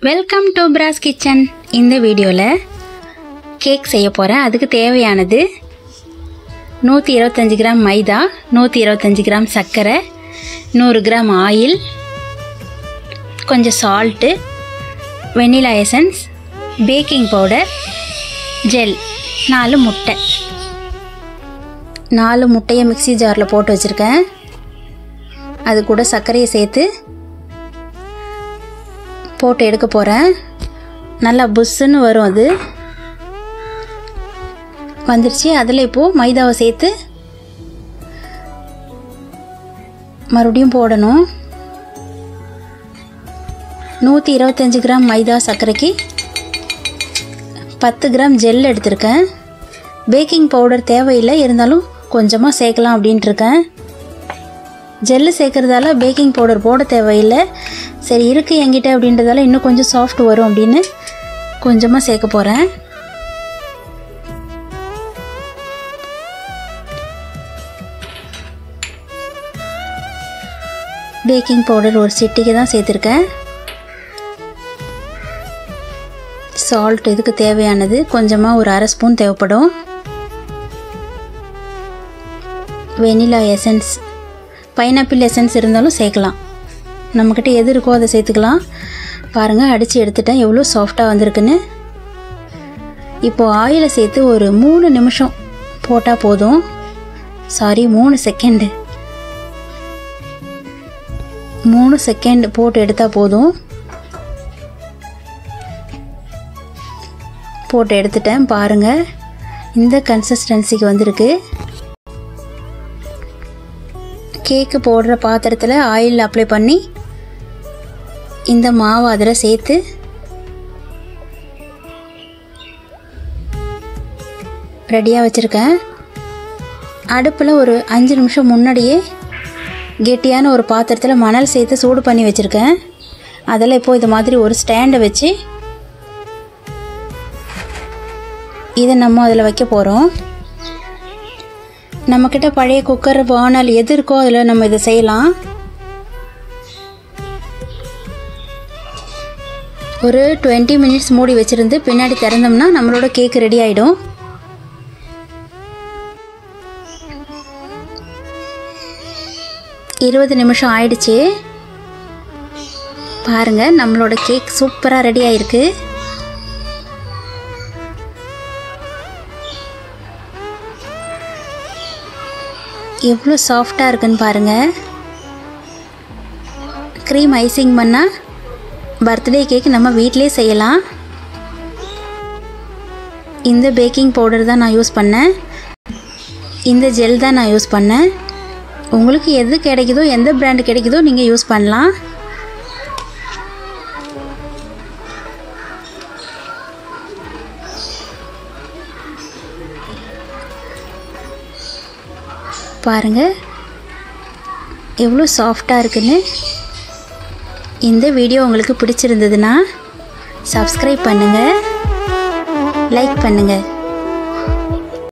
welcome to brass kitchen இந்த வீடியோவில் cake செய்ய போகிறேன் அதுக்கு தேவையானது நூற்றி இருபத்தஞ்சி கிராம் மைதா நூற்றி இருபத்தஞ்சி கிராம் சர்க்கரை நூறு கிராம் ஆயில் கொஞ்சம் salt vanilla essence baking powder gel நாலு முட்டை நாலு முட்டையை மிக்ஸி ஜாரில் போட்டு வச்சுருக்கேன் அது கூட சர்க்கரையை சேர்த்து போட்டு எடுக்க போகிறேன் நல்லா புஷ்ஷுன்னு வரும் அது வந்துருச்சு அதில் இப்போது மைதாவை சேர்த்து மறுபடியும் போடணும் நூற்றி இருபத்தஞ்சி கிராம் மைதா சர்க்கரைக்கு பத்து கிராம் ஜெல் எடுத்திருக்கேன் பேக்கிங் பவுடர் தேவையில்லை இருந்தாலும் கொஞ்சமாக சேர்க்கலாம் அப்படின்ட்டு இருக்கேன் ஜெல்லு சேர்க்குறதால பேக்கிங் பவுடர் போட தேவையில்லை சரி இருக்குது என்கிட்ட அப்படின்றதால இன்னும் கொஞ்சம் சாஃப்ட் வரும் அப்படின்னு கொஞ்சமாக சேர்க்க போகிறேன் பேக்கிங் பவுடர் ஒரு சிட்டிக்கு தான் சேர்த்துருக்கேன் சால்ட் இதுக்கு தேவையானது கொஞ்சமாக ஒரு அரை ஸ்பூன் தேவைப்படும் வெனிலா எசன்ஸ் பைனாப்பிள் எசன்ஸ் இருந்தாலும் சேர்க்கலாம் நம்மக்கிட்ட எது இருக்கோ அதை சேர்த்துக்கலாம் பாருங்கள் அடித்து எடுத்துட்டேன் எவ்வளோ சாஃப்டாக வந்திருக்குன்னு இப்போது ஆயிலை சேர்த்து ஒரு மூணு நிமிஷம் போட்டால் போதும் சாரி மூணு செகண்டு மூணு செகண்ட் போட்டு எடுத்தால் போதும் போட்டு எடுத்துட்டேன் பாருங்கள் இந்த கன்சிஸ்டன்சிக்கு வந்திருக்கு கேக்கு போடுற பாத்திரத்தில் ஆயில் அப்ளை பண்ணி இந்த மாவு அதில் சேர்த்து ரெடியாக வச்சுருக்கேன் அடுப்பில் ஒரு அஞ்சு நிமிஷம் முன்னாடியே கெட்டியான ஒரு பாத்திரத்தில் மணல் சேர்த்து சூடு பண்ணி வச்சுருக்கேன் அதில் இப்போது இது மாதிரி ஒரு ஸ்டாண்டை வச்சு இதை நம்ம அதில் வைக்க போகிறோம் நம்மக்கிட்ட பழைய குக்கர் வானல் எது இருக்கோ அதில் நம்ம இதை செய்யலாம் ஒரு டுவெண்ட்டி மினிட்ஸ் மூடி வச்சுருந்து பின்னாடி திறந்தோம்னா நம்மளோட கேக் ரெடி ஆகிடும் இருபது நிமிஷம் ஆயிடுச்சு பாருங்கள் நம்மளோட கேக் சூப்பராக ரெடி ஆயிருக்கு எவ்வளோ சாஃப்டாக இருக்குன்னு பாருங்கள் க்ரீம் ஐசிங் பண்ணால் பர்த்டே கேக் நம்ம வீட்டிலே செய்யலாம் இந்த பேக்கிங் பவுடர் தான் நான் யூஸ் பண்ணேன் இந்த ஜெல் தான் நான் யூஸ் பண்ணேன் உங்களுக்கு எது கிடைக்குதோ எந்த பிராண்டு கிடைக்குதோ நீங்கள் யூஸ் பண்ணலாம் பாருங்கள் எவ்வளோ சாஃப்டாக இருக்குன்னு இந்த வீடியோ உங்களுக்கு பிடிச்சிருந்ததுன்னா சப்ஸ்கிரைப் பண்ணுங்கள் லைக் பண்ணுங்கள்